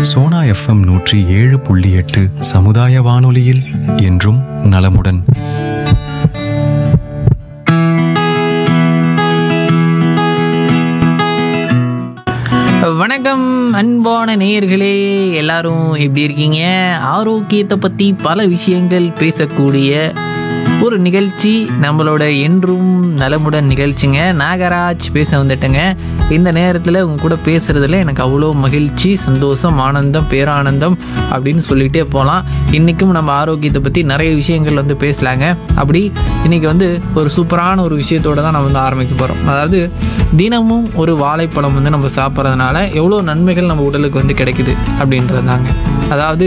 Sona FM நூற்றி ஏழு புள்ளி எட்டு சமுதாய வானொலியில் என்றும் நலமுடன் வணக்கம் அன்பான நேயர்களே எல்லாரும் எப்படி இருக்கீங்க ஆரோக்கியத்தை பற்றி பல விஷயங்கள் பேசக்கூடிய ஒரு நிகழ்ச்சி நம்மளோட என்றும் நலமுடன் நிகழ்ச்சிங்க நாகராஜ் பேச வந்துட்டேங்க இந்த நேரத்தில் உங்க கூட பேசுகிறதுல எனக்கு அவ்வளோ மகிழ்ச்சி சந்தோஷம் ஆனந்தம் பேரானந்தம் அப்படின்னு சொல்லிகிட்டே போகலாம் இன்றைக்கும் நம்ம ஆரோக்கியத்தை பற்றி நிறைய விஷயங்கள் வந்து பேசலாங்க அப்படி இன்றைக்கி வந்து ஒரு சூப்பரான ஒரு விஷயத்தோட தான் நம்ம வந்து ஆரம்பிக்க போகிறோம் அதாவது தினமும் ஒரு வாழைப்பழம் வந்து நம்ம சாப்பிட்றதுனால எவ்வளோ நன்மைகள் நம்ம உடலுக்கு வந்து கிடைக்குது அப்படின்றது தாங்க அதாவது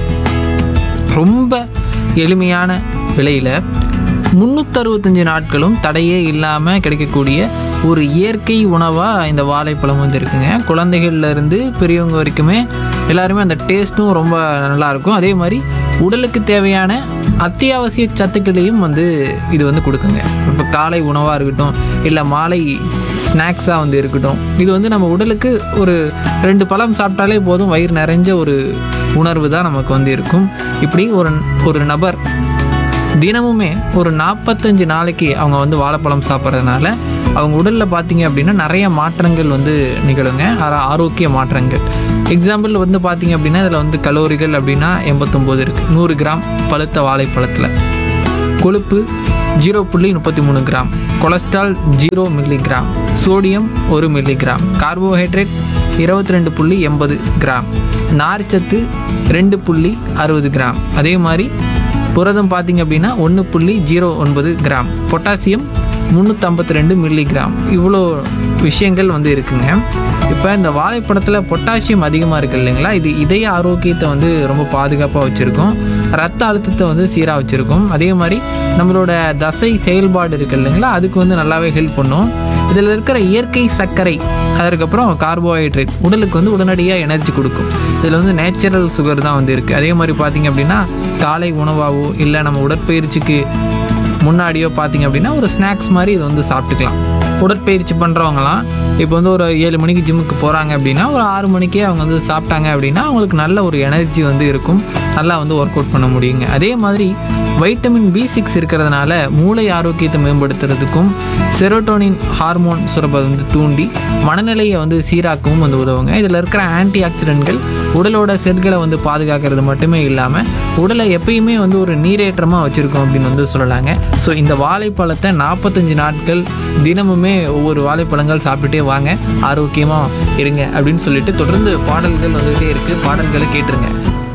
ரொம்ப எளிமையான விலையில் முந்நூற்றறுபத்தஞ்சு நாட்களும் தடையே இல்லாமல் கிடைக்கக்கூடிய ஒரு இயற்கை உணவாக இந்த வாழைப்பழம் வந்து இருக்குங்க குழந்தைகள்ல இருந்து பெரியவங்க வரைக்குமே எல்லாருமே அந்த டேஸ்ட்டும் ரொம்ப நல்லாயிருக்கும் அதே மாதிரி உடலுக்கு தேவையான அத்தியாவசிய சத்துக்களையும் வந்து இது வந்து கொடுக்குங்க இப்போ காலை உணவாக இருக்கட்டும் இல்லை மாலை ஸ்நாக்ஸாக வந்து இருக்கட்டும் இது வந்து நம்ம உடலுக்கு ஒரு ரெண்டு பழம் சாப்பிட்டாலே போதும் வயிறு நிறைஞ்ச ஒரு உணர்வு தான் நமக்கு வந்து இருக்கும் இப்படி ஒரு ஒரு நபர் தினமுமே ஒரு நாற்பத்தஞ்சு நாளைக்கு அவங்க வந்து வாழைப்பழம் சாப்பிட்றதுனால அவங்க உடலில் பார்த்தீங்க அப்படின்னா நிறைய மாற்றங்கள் வந்து நிகழுங்க ஆரா- ஆரோக்கிய மாற்றங்கள் எக்ஸாம்பிள் வந்து பார்த்தீங்க அப்படின்னா இதில் வந்து கலோரிகள் அப்படின்னா எண்பத்தொம்போது இருக்குது நூறு கிராம் பழுத்த வாழைப்பழத்தில் கொழுப்பு ஜீரோ புள்ளி முப்பத்தி மூணு gram cholesterol zero milligram sodium ஒரு மில்லிகிராம் கார்போஹைட்ரேட் இருபத்தி ரெண்டு புள்ளி எண்பது கிராம் நார்ச்சத்து ரெண்டு புள்ளி அறுபது கிராம் அதே மாதிரி புரதம் பார்த்தீங்க அப்படின்னா ஒன்று புள்ளி ஜீரோ ஒன்பது கிராம் பொட்டாசியம் முந்நூற்றம்பத்தி ரெண்டு மில்லிகிராம் இவ்வளோ விஷயங்கள் வந்து இருக்குங்க இப்போ இந்த வாழைப்பழத்தில் பொட்டாசியம் அதிகமாக இருக்கு இல்லைங்களா இது இதய ஆரோக்கியத்தை வந்து ரொம்ப பாதுகாப்பாக வச்சுருக்கும் ரத்த அழுத்தத்தை வந்து சீராக வச்சுருக்கும் அதே மாதிரி நம்மளோட தசை செயல்பாடு இருக்கு இல்லைங்களா அதுக்கு வந்து நல்லாவே ஹெல்ப் பண்ணும் இதில் இருக்கிற இயற்கை சர்க்கரை அதற்கப்புறம் கார்போஹைட்ரேட் உடலுக்கு வந்து உடனடியாக எனர்ஜி கொடுக்கும் இதில் வந்து நேச்சுரல் சுகர் தான் வந்து இருக்குது அதே மாதிரி பார்த்தீங்க அப்படின்னா காலை உணவாவோ இல்லை நம்ம உடற்பயிற்சிக்கு முன்னாடியோ பார்த்தீங்க அப்படின்னா ஒரு ஸ்நாக்ஸ் மாதிரி இதை வந்து சாப்பிட்டுக்கலாம் உடற்பயிற்சி பண்ணுறவங்களாம் இப்போ வந்து ஒரு ஏழு மணிக்கு ஜிம்முக்கு போகிறாங்க அப்படின்னா ஒரு ஆறு மணிக்கே அவங்க வந்து சாப்பிட்டாங்க அப்படின்னா அவங்களுக்கு நல்ல ஒரு எனர்ஜி வந்து இருக்கும் நல்லா வந்து ஒர்க் அவுட் பண்ண முடியுங்க அதே மாதிரி வைட்டமின் பி சிக்ஸ் இருக்கிறதுனால மூளை ஆரோக்கியத்தை மேம்படுத்துறதுக்கும் செரோட்டோனின் ஹார்மோன் சுரப்பை வந்து தூண்டி மனநிலையை வந்து சீராக்கவும் வந்து உதவுங்க இதில் இருக்கிற ஆன்டி ஆக்சிடென்ட்கள் உடலோட செல்களை வந்து பாதுகாக்கிறது மட்டுமே இல்லாமல் உடலை எப்பயுமே வந்து ஒரு நீரேற்றமாக வச்சுருக்கோம் அப்படின்னு வந்து சொல்லலாங்க ஸோ இந்த வாழைப்பழத்தை நாற்பத்தஞ்சு நாட்கள் தினமுமே ஒவ்வொரு வாழைப்பழங்கள் சாப்பிட்டுட்டே வாங்க ஆரோக்கியமாக இருங்க அப்படின்னு சொல்லிட்டு தொடர்ந்து பாடல்கள் வந்துகிட்டே இருக்குது பாடல்களை கேட்டுருங்க